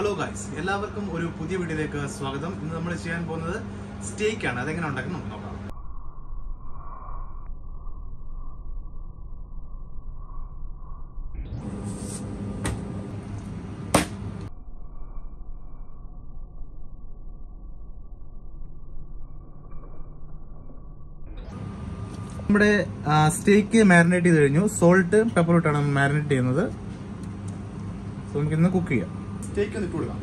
hello guys എല്ലാവർക്കും ഒരു പുതിയ വീഡിയോയിലേക്ക് സ്വാഗതം ഇന്ന് നമ്മൾ ചെയ്യാൻ പോകുന്നത് സ്റ്റേക്ക് ആണ് അതെങ്ങനെ ഉണ്ടാക്കുന്നത് നമുക്ക് നോക്കാം നമ്മുടെ സ്റ്റേക്ക് മാരിനേറ്റ് ചെയ്ത് കഴിഞ്ഞു സോൾട്ട് പെപ്പർ ഇട്ടാണ് മാരിനേറ്റ് ചെയ്യുന്നത് സോ നമുക്ക് ഇന്ന് കുക്ക് ചെയ്യാം സ്റ്റേക്ക് ഒന്ന് ഇട്ട് കൊടുക്കാം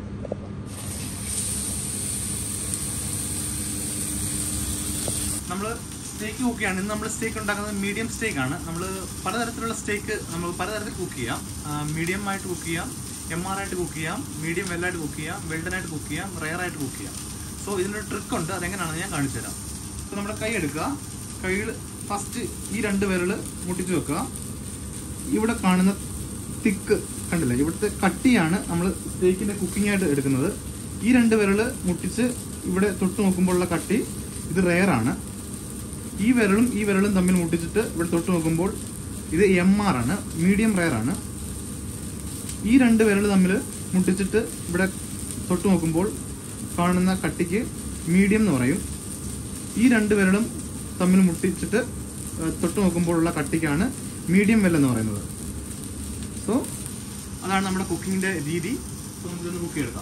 നമ്മൾ സ്റ്റേക്ക് കുക്ക് ചെയ്യാണ് ഇന്ന് നമ്മൾ സ്റ്റേക്ക് ഉണ്ടാക്കുന്നത് മീഡിയം സ്റ്റേക്ക് ആണ് നമ്മൾ പലതരത്തിലുള്ള സ്റ്റേക്ക് നമ്മൾ പലതരത്തിൽ കുക്ക് ചെയ്യാം മീഡിയം ആയിട്ട് കുക്ക് ചെയ്യാം എം ആർ ആയിട്ട് കുക്ക് ചെയ്യാം മീഡിയം വെല്ലായിട്ട് കുക്ക് ചെയ്യാം വെൽഡനായിട്ട് കുക്ക് ചെയ്യാം റെയർ ആയിട്ട് കുക്ക് ചെയ്യാം സോ ഇതിനൊരു ട്രിക്ക് ഉണ്ട് അതെങ്ങനെയാണെന്ന് ഞാൻ കാണിച്ചു തരാം സോ നമ്മുടെ കൈ എടുക്കുക കൈയിൽ ഫസ്റ്റ് ഈ രണ്ട് വിരൽ മുട്ടിച്ച് വെക്കുക ഇവിടെ കാണുന്ന തിക്ക് കണ്ടില്ലേ ഇവിടുത്തെ കട്ടിയാണ് നമ്മൾ സ്റ്റേക്കിന്റെ കുക്കിംഗ് ആയിട്ട് എടുക്കുന്നത് ഈ രണ്ട് വിരൽ മുട്ടിച്ച് ഇവിടെ തൊട്ട് നോക്കുമ്പോഴുള്ള കട്ടി ഇത് റെയർ ആണ് ഈ വിരലും ഈ വിരലും തമ്മിൽ മുട്ടിച്ചിട്ട് ഇവിടെ തൊട്ട് നോക്കുമ്പോൾ ഇത് എം ആർ ആണ് മീഡിയം റെയർ ആണ് ഈ രണ്ട് വിരൽ തമ്മിൽ മുട്ടിച്ചിട്ട് ഇവിടെ തൊട്ട് നോക്കുമ്പോൾ കാണുന്ന കട്ടിക്ക് മീഡിയം എന്ന് പറയും ഈ രണ്ട് വിരലും തമ്മിൽ മുട്ടിച്ചിട്ട് ഏഹ്, തൊട്ട് നോക്കുമ്പോഴുള്ള കട്ടിക്കാണ് മീഡിയം വെൽ എന്ന് പറയുന്നത് സോ അതാണ് നമ്മുടെ കുക്കിങ്ങിന്റെ രീതി സോ നമുക്കൊന്ന് കുക്ക് ചെയ്തെടുക്കാം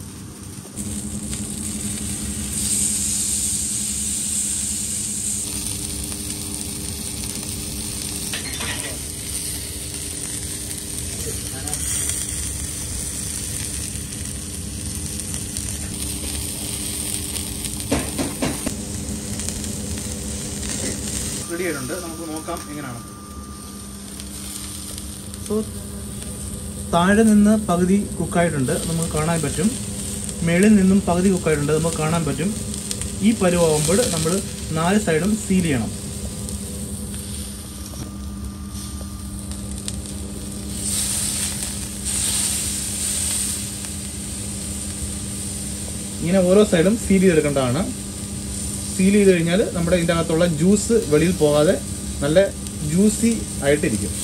റെഡി ആയിട്ടുണ്ട് നമുക്ക് നോക്കാം എങ്ങനെയാണ് സോ താഴെ നിന്ന് പകുതി കുക്കായിട്ടുണ്ട് നമുക്ക് കാണാൻ പറ്റും മേളിൽ നിന്നും പകുതി കുക്കായിട്ടുണ്ട് നമുക്ക് കാണാൻ പറ്റും ഈ പരുവാകുമ്പോൾ നമ്മൾ നാല് സൈഡും സീൽ ചെയ്യണം ഇങ്ങനെ ഓരോ സൈഡും സീൽ ചെയ്തെടുക്കേണ്ടതാണ് സീൽ ചെയ്ത് കഴിഞ്ഞാൽ നമ്മുടെ ഇതിൻ്റെ അകത്തുള്ള ജ്യൂസ് വെളിയിൽ പോകാതെ നല്ല ജ്യൂസി ആയിട്ടിരിക്കും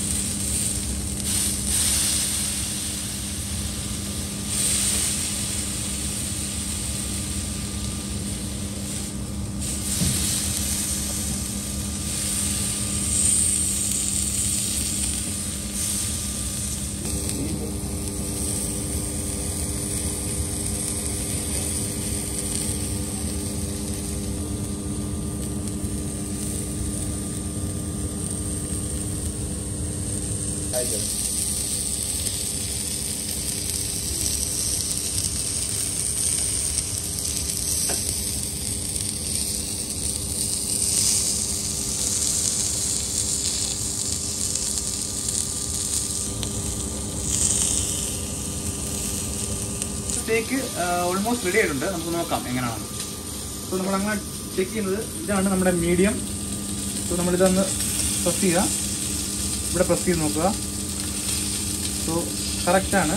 സ്റ്റേക്ക് ഓൾമോസ്റ്റ് റെഡി ആയിട്ടുണ്ട് നമുക്ക് നോക്കാം എങ്ങനെയാണ് സോ നമ്മൾ അങ്ങനെ ചെക്ക് ചെയ്യുന്നത് ഇതാണ് നമ്മുടെ മീഡിയം സോ നമ്മളിതൊന്ന് പ്രസ് ചെയ്യുക ഇവിടെ പ്രസ് ചെയ്ത് നോക്കുക സോ കറക്റ്റാണ്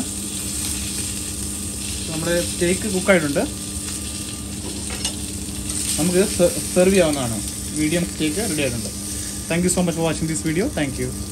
നമ്മുടെ സ്റ്റേക്ക് കുക്കായിട്ടുണ്ട് നമുക്ക് സെർവ് ചെയ്യാവുന്നതാണ് മീഡിയം സ്റ്റേക്ക് റെഡി ആയിട്ടുണ്ട് thank you so much for watching this video thank U